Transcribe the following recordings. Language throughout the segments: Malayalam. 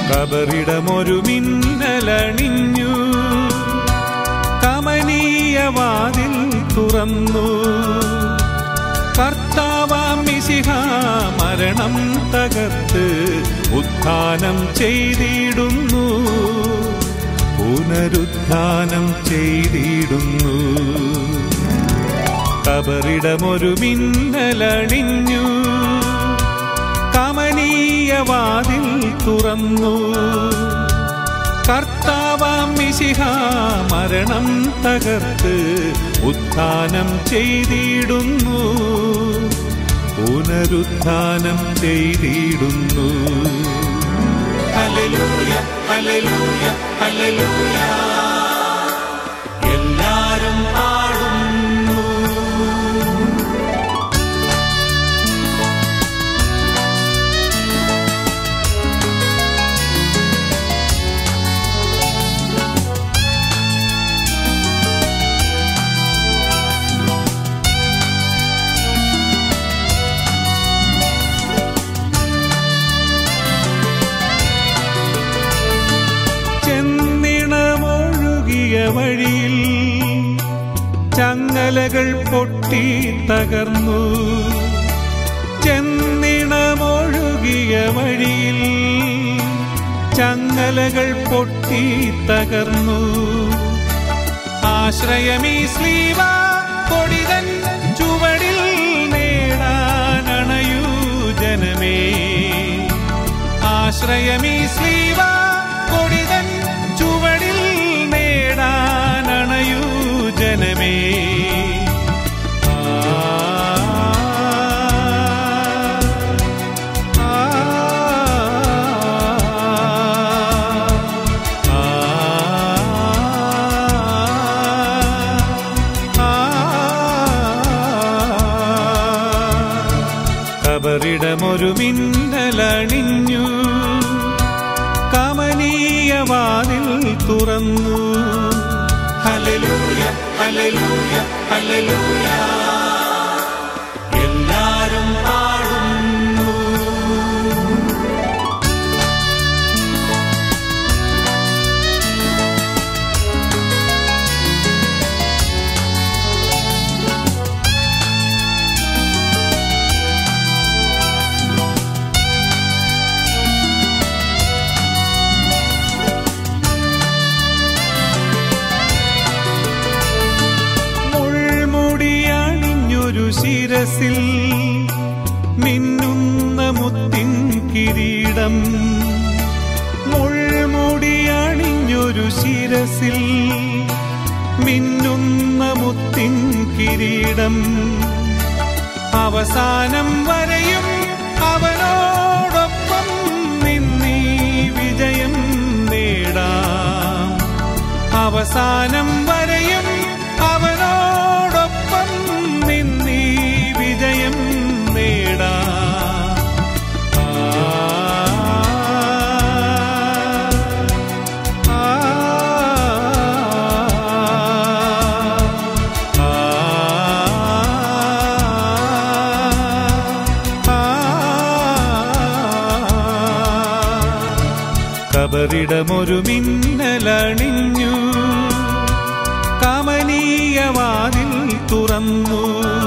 കബറിടമൊരു മിന്നലണിഞ്ഞു കമനീയവാതിൽ തുറന്നു കർത്താവാം മിശിഹ മരണം തകർത്ത് ഉത്ഥാനം ചെയ്തിടുന്നു പുനരുത്ഥാനം ചെയ്തിടുന്നു കബറിടമൊരു മിന്നലണിഞ്ഞു കമനീയവാതിൽ തുറന്നു കർത്താവാം മിശിഹ മരണം തകർത്ത് ഉത്ഥാനം ചെയ്തിടുന്നു പുനരുത്ഥാനം ചെയ്തിടുന്നു ഹല്ലേലൂയ ഹല്ലേലൂയ ഹല്ലേലൂയ എല്ലാരും പാടുന്നു ചെന്നിണമൊഴുകിയ വഴിയിൽ ചങ്ങലകൾ പൊട്ടി തകർന്നു ചെന്നിണമൊഴുകിയ വഴിയിൽ ചങ്ങലകൾ പൊട്ടി തകർന്നു ആശ്രയമീ സ്ലീവ കൊടിതൻ ചുവടിൽ നേടാനണയൂ ജനമേ ആശ്രയമീ സ്ലീവ കൊടിതൻ ചുവടിൽ നേടാനണയൂ ജനമേ ആ, ആ, ആ, കബറിടമൊരു മിന്നലണിഞ്ഞു കമനീയവാതിൽ തുറന്നു ഹല്ലേലൂയ ഹല്ലേലൂയ ഹല്ലേലൂയ എല്ലാരും പാടുന്നു മുൾമുടിയണിഞ്ഞൊരു ശിരസിൽ മിന്നുന്ന മുത്തിൻ കിരീടം മുൾമുടിയണിഞ്ഞൊരു ശിരസിൽ മിന്നുന്ന മുത്തിൻ കിരീടം അവസാനം വരെയും അവനോടൊപ്പം നിന്നീ വിജയം നേടാം അവസാനം വരെയും അവനോടൊപ്പം നിന്നീ വിജയം നേടാം ആ, ആ, ആ, കബറിടമൊരു മിന്നലണിഞ്ഞു കമനീയവാതിൽ തുറന്നു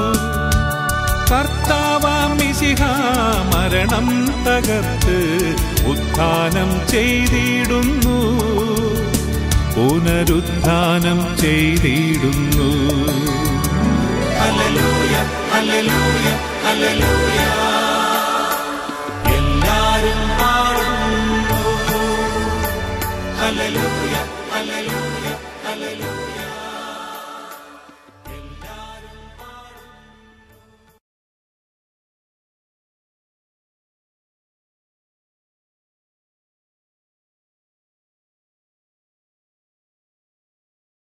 കർത്താവാം മിശിഹ മരണം തകർത്ത് ഉത്ഥാനം ചെയ്തിടുന്നു പുനരുത്ഥാനം ചെയ്തിടുന്നു ഹല്ലേലൂയ ഹല്ലേലൂയ ഹല്ലേലൂയ